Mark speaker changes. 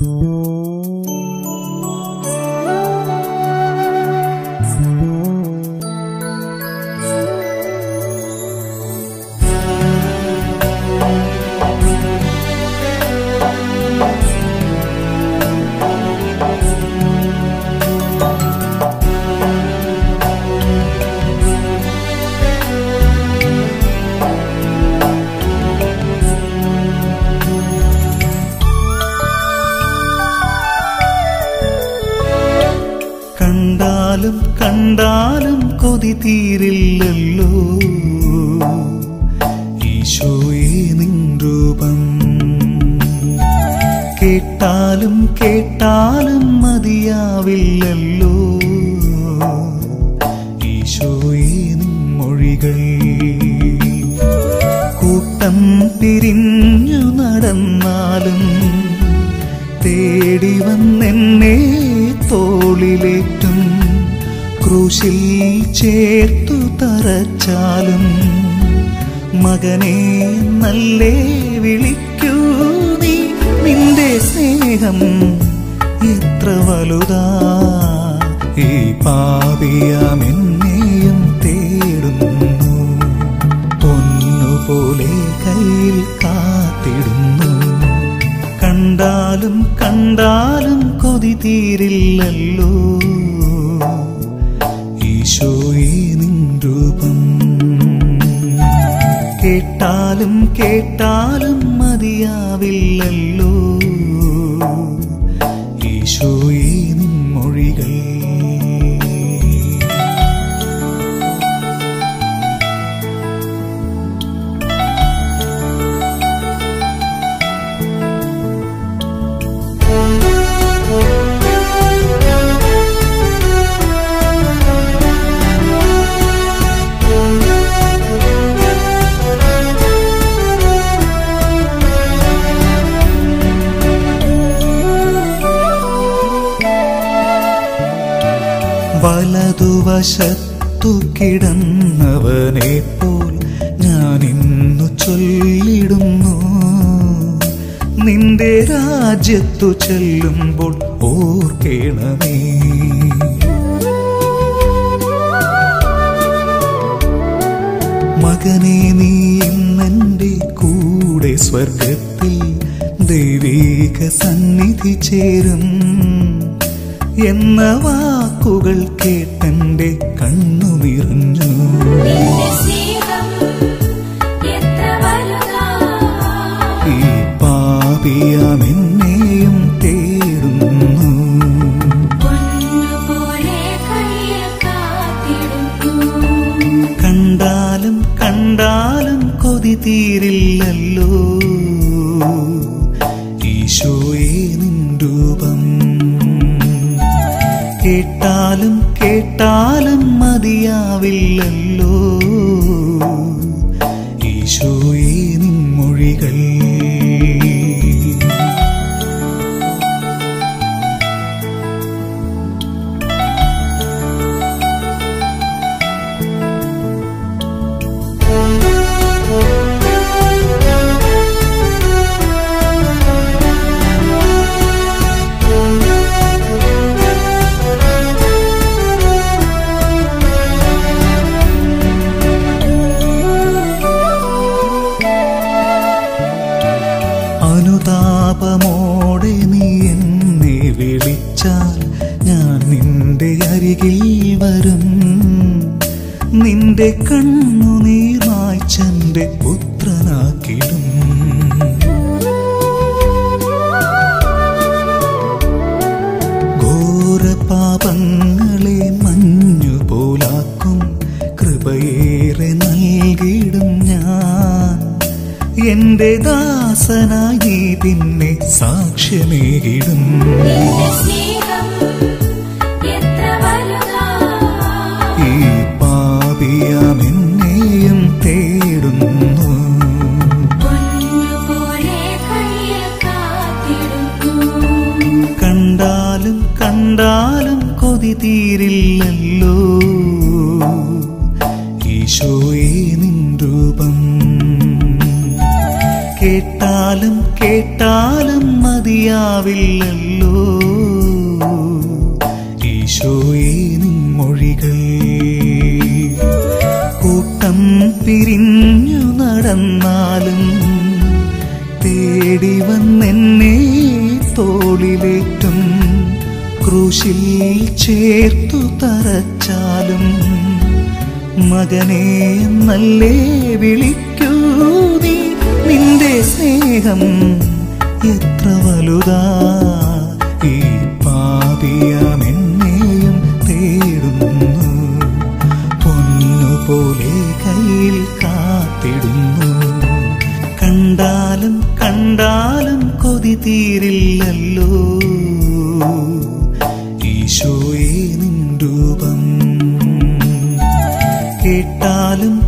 Speaker 1: കണ്ടാലും കണ്ടാലും കൊതി തീരില്ലല്ലോ ഈശോയെ നിൻ രൂപം കേട്ടാലും കേട്ടാലും മതിയാവില്ലല്ലോ ഈശോയെ നിൻ മൊഴികൾ കൂട്ടം പിരിഞ്ഞു നടന്നാലും തേടി വന്നെന്നെ തോളിലേറ്റും ക്രൂശിൽ ചേർത്തു തറച്ചാലും മകനെ നല്ലേ വിളിക്കൂ നീ നിന്റെ സ്നേഹം എത്ര വലുതാ ഈ പാപിയാമെന്നെയും തേടുന്നു പൊന്നുപോലെ കയ്യിൽ കാത്തിടുന്നു കണ്ടാലും കണ്ടാലും കൊതി തീരില്ലല്ലോ ഈശോയെ നിൻ രൂപം കേട്ടാലും കേട്ടാലും മതിയാവില്ലല്ലോ ഈശോയെ നിൻ മൊഴികൾ വലതുവശത്തു കിടന്നവനെ പോൽ ഞാൻ ഇന്നു ചൊല്ലിടുന്നു നിന്റെ രാജ്യത്തു ചെല്ലുമ്പോൾ ഓർക്കേണമേ മകനെ നീ ഇന്നെന്റെ കൂടെ സ്വർഗത്തിൽ ദൈവീക സന്നിധി ചേരും എന്ന വാക്കുകൾ കേട്ടെന്റെ കണ്ണു നിറഞ്ഞു
Speaker 2: നിന്റെ സ്നേഹം എത്ര വലുതാ
Speaker 1: ഈ പാപിയാമെന്നെയും തേടുന്നു
Speaker 2: പൊന്നുപോലെ കയ്യിൽ കാത്തിടുന്നു
Speaker 1: കണ്ടാലും കണ്ടാലും കൊതി തീരില്ലല്ലോ ഈശോയെ നിൻ രൂപം കേട്ടാലും കേട്ടാലും മതിയാവില്ലല്ലോ ഈശോയെ നിൻ മൊഴികൾ അനുതാപമോടെ നീ എന്നെ വിളിച്ചാൽ ഞാൻ നിന്റെ അരികിൽ വരും നിന്റെ കണ്ണുനീർ മായ്ച്ചെന്റെ പുത്രനാക്കിടും ഘോരപാപങ്ങളെ മഞ്ഞു പോലാക്കും കൃപയേറെ നൽകിടും ഞാൻ എന്റെ ദാസനായി പിന്നെ സാക്ഷ്യമേകിടും
Speaker 2: നിന്റെ സ്നേഹം എത്ര വലുതാ
Speaker 1: ഈ പാപിയാമെന്നെയും തേടുന്നു
Speaker 2: പൊന്നുപോലെ കയ്യിൽ കാത്തിടുന്നു
Speaker 1: കണ്ടാലും കണ്ടാലും കൊതി തീരില്ലല്ലോ ഈശോയെ നിൻ രൂപം കേട്ടാലും കേട്ടാലും മതിയാ മനസ്സിലാവില്ലല്ലോ ഈശോയെ നിൻമൊഴികൾ കൂട്ടം പിരിഞ്ഞു നടന്നാലും തേടി വന്നെന്നെ തോളിലേറ്റും ക്രൂശിൽ ചേർത്തു തറച്ചാലും മകനെ നല്ലേ വിളിക്കൂ നീ നിന്റെ സ്നേഹം എത്ര വലുതാ ഈ പാപിയാമെന്നെയും തേടുന്നു പൊന്നുപോലെ കയ്യിൽ കാത്തിടുന്നു കണ്ടാലും കണ്ടാലും കൊതി തീരില്ലല്ലോ ഈശോയെ നിൻ രൂപം കേട്ടാലും